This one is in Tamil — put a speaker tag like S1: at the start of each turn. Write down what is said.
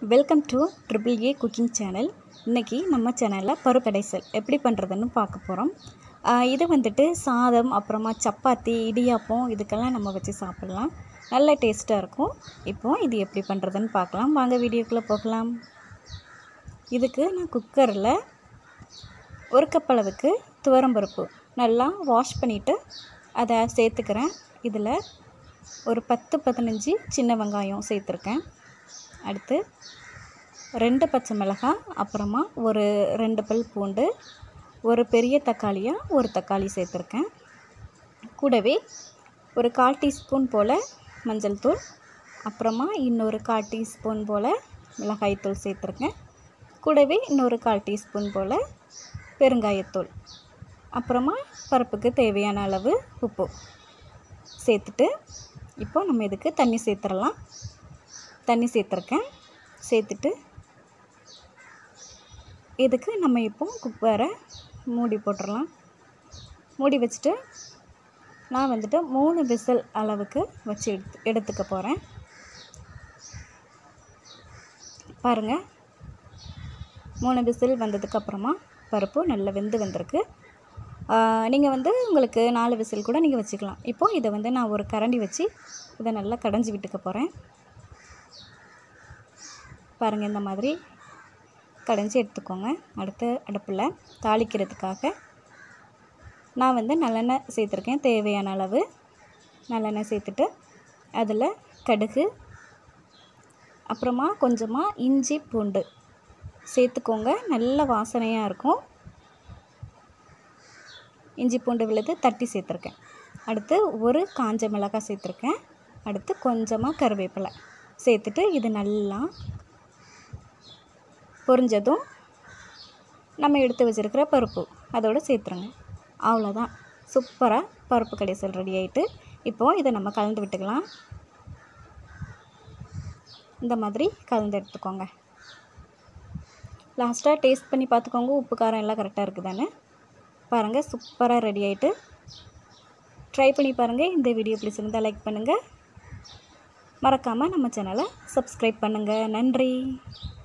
S1: welcome to triple A cooking channel இன்றைக்கி நம்ம சேனலில் பருக்கடைசல் எப்படி பண்ணுறதுன்னு பார்க்க போகிறோம் இது வந்துட்டு சாதம் அப்புறமா சப்பாத்தி இடியாப்பம் இதுக்கெல்லாம் நம்ம வச்சு சாப்பிட்லாம் நல்ல டேஸ்ட்டாக இருக்கும் இப்போது இது எப்படி பண்ணுறதுன்னு பார்க்கலாம் வாங்க வீடியோக்குள்ளே போகலாம் இதுக்கு நான் குக்கரில் ஒரு கப் அளவுக்கு துவரம்பருப்பு நல்லா வாஷ் பண்ணிவிட்டு அதை சேர்த்துக்கிறேன் இதில் ஒரு பத்து பதினஞ்சு சின்ன வெங்காயம் சேர்த்துருக்கேன் அடுத்து ரெண்டு பச்சை மிளகாய் அப்புறமா ஒரு ரெண்டு பல் பூண்டு ஒரு பெரிய தக்காளியாக ஒரு தக்காளி சேர்த்துருக்கேன் கூடவே ஒரு கால் டீஸ்பூன் போல் மஞ்சள் தூள் அப்புறமா இன்னொரு கால் டீஸ்பூன் போல் மிளகாய்த்தூள் சேர்த்துருக்கேன் கூடவே இன்னொரு கால் டீஸ்பூன் போல் பெருங்காயத்தூள் அப்புறமா பருப்புக்கு தேவையான அளவு உப்பு சேர்த்துட்டு இப்போ நம்ம இதுக்கு தண்ணி சேர்த்துடலாம் தண்ணி சேர்த்துருக்கேன் சேர்த்துட்டு இதுக்கு நம்ம இப்போ குக்கரை மூடி போட்டுடலாம் மூடி வச்சுட்டு நான் வந்துட்டு மூணு விசில் அளவுக்கு வச்சு எடுத்து எடுத்துக்க போகிறேன் பாருங்கள் மூணு விசில் வந்ததுக்கப்புறமா பருப்பு நல்லா வெந்து வந்திருக்கு நீங்கள் வந்து உங்களுக்கு நாலு விசில் கூட நீங்கள் வச்சுக்கலாம் இப்போது இதை வந்து நான் ஒரு கரண்டி வச்சு இதை நல்லா கடைஞ்சி விட்டுக்க போகிறேன் பாருங்கள் இந்த மாதிரி கடைஞ்சி எடுத்துக்கோங்க அடுத்த அடுப்பில் தாளிக்கிறதுக்காக நான் வந்து நல்லெண்ணெய் சேர்த்துருக்கேன் தேவையான அளவு நல்லெண்ணெய் சேர்த்துட்டு அதில் கடுகு அப்புறமா கொஞ்சமாக இஞ்சி பூண்டு சேர்த்துக்கோங்க நல்ல வாசனையாக இருக்கும் இஞ்சி பூண்டு விழுது தட்டி சேர்த்துருக்கேன் அடுத்து ஒரு காஞ்ச மிளகாய் சேர்த்துருக்கேன் அடுத்து கொஞ்சமாக கருவேப்பிலை சேர்த்துட்டு இது நல்லா பொரிஞ்சதும் நம்ம எடுத்து வச்சுருக்கிற பருப்பு அதோடு சேர்த்துருங்க அவ்வளோதான் சூப்பராக பருப்பு கடைசல் ரெடி ஆகிட்டு இப்போது இதை நம்ம கலந்து விட்டுக்கலாம் இந்த மாதிரி கலந்து எடுத்துக்கோங்க லாஸ்ட்டாக டேஸ்ட் பண்ணி பார்த்துக்கோங்க உப்பு காரம் எல்லாம் கரெக்டாக இருக்குதானே பாருங்கள் சூப்பராக ரெடி ஆகிட்டு ட்ரை பண்ணி பாருங்கள் இந்த வீடியோ பிடிச்சிருந்தால் லைக் பண்ணுங்கள் மறக்காமல் நம்ம சேனலை சப்ஸ்கிரைப் பண்ணுங்கள் நன்றி